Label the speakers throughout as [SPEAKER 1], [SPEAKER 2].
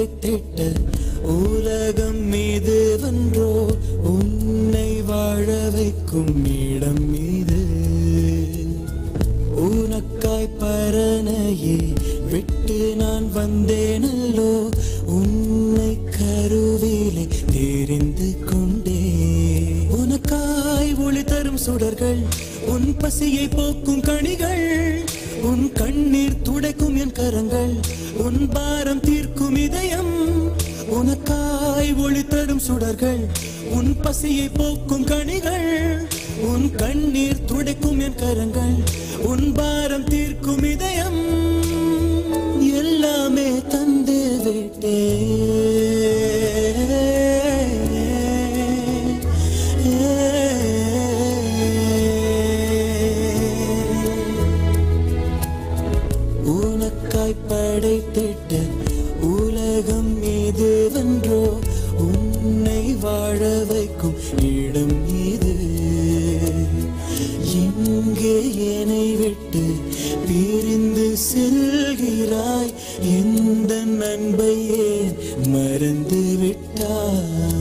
[SPEAKER 1] படைத்திட்ட உலகம் மீது வென்றோ உன்னை வாழ வைக்கும் இடம் மீது உனக்காய் பரணையே விட்டு நான் வந்தேனல்லோ உன்னை கருவிலே தெரிந்து கொண்டே உனக்காய் ஒளி தரும் சுடர்கள் உன் பசியை போக்கும் கனிகள் உன் கண்ணீர் துடைக்கும் என் கரங்கள் உன் பாரம் தீர்க்கும் இதயம் உனக்காய் ஒளி தரும் சுடர்கள் உன் பசியை போக்கும் கனிகள் உன் கண்ணீர் துடைக்கும் என் கரங்கள் உன் பாரம் தீர்க்கும் இதயம் எல்லாமே தந்து விட்டே உனக்காய் படைத்திட்ட உலகம் மீது வென்றோ உன்னை வாழ வைக்கும் இடம் இது எங்கே என்னை விட்டு பிரிந்து செல்கிறாய் எந்த நண்பையே மறந்து விட்டாய்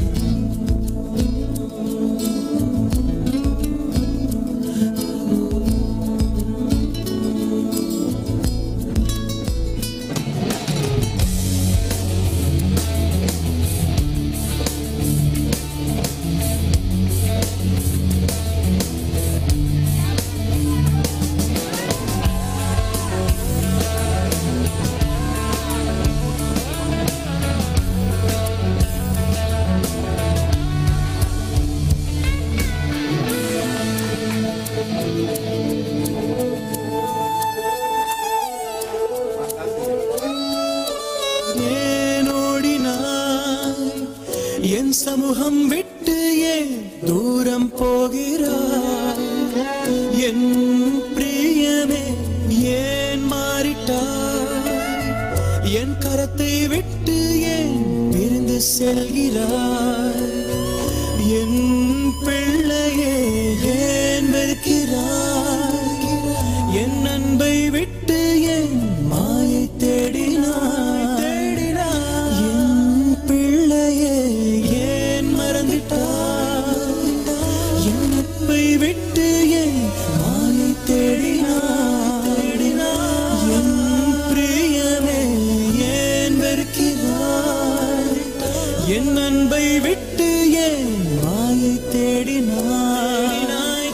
[SPEAKER 1] ஏன் ஓடினாய் என் சமூகம் விட்டு ஏன் தூரம் போகிறாய் என் பிரியமே ஏன் மாறிட்டாய் என் கரத்தை விட்டு ஏன் பிரிந்து செல்கிறாய் என் பிள்ளையே ஏன் வெறுக்கிறாய் என் அன்பை விட்டு என் மாயை தேடினாய் தேடினாய் என் பிள்ளையே ஏன் மறந்துட்டாய் என் நட்பை விட்டு என் மாயை தேடினாய் தேடினாய் என் பிரியமே ஏன் வெறுக்கிறாய் என் அன்பை விட்டு ஏன் மாயை தேடினாய்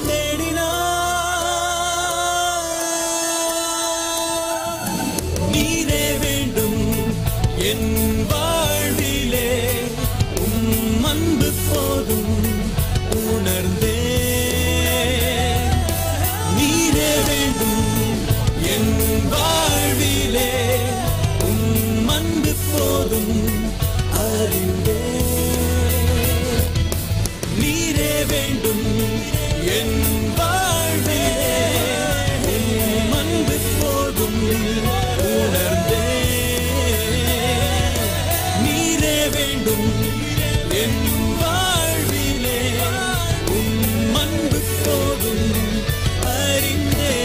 [SPEAKER 1] தேடினாய் நீரே வேண்டும் என் வாழ்விலே உம் அன்பு போதும் உணர்ந்தே நீரே வேண்டும் என் வாழ்விலே உம் அன்பு போதும் அறிந்தே நீரே வேண்டும் என் வாழ்விலே உம் அன்பு போதும் உணர்ந்தே நீரே வேண்டும் என் வாழ்விலே உம் அன்பு போதும் அறிந்தே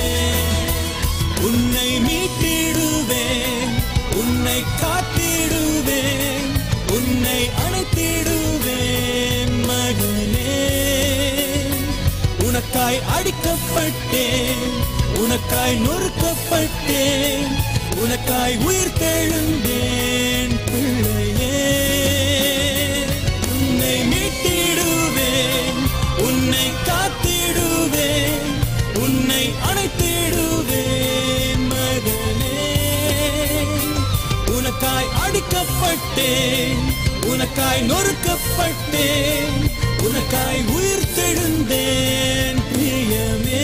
[SPEAKER 1] உன்னை மீட்டிடுவேன் உன்னை காத்திடுவேன் உன்னை அழைத்திடுவேன் மகனே உனக்காய் அடிக்கப்பட்டேன் உனக்காய் நொறுக்கப்பட்டேன் உனக்காய் உயிர் தெழுந்தேன் பிள்ளையே உன்னை மீட்டிடுவேன் உன்னை காத்திடுவேன் உன்னை அணைத்திடுவேன் மகனே உனக்காய் அடிக்கப்பட்டேன் உனக்காய் நொறுக்கப்பட்டேன் உனக்காய் உயிர் தெழுந்தேன் பிரியமே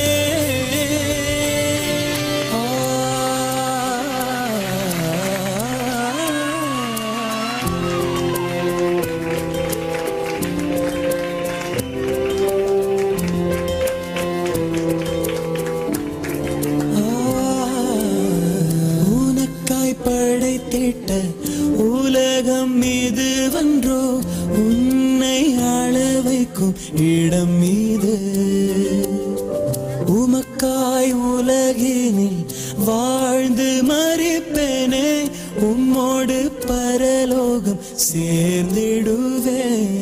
[SPEAKER 1] உனக்காய் படைத்திட்ட உலகம் மீது வன்றோ உன்னை ஆள வைக்கும் இடம் மீது உமக்காய் உலகினில் வாழ்ந்து மறிப்பே உம்மோடு பரலோகம் சேர்ந்திடுவேன்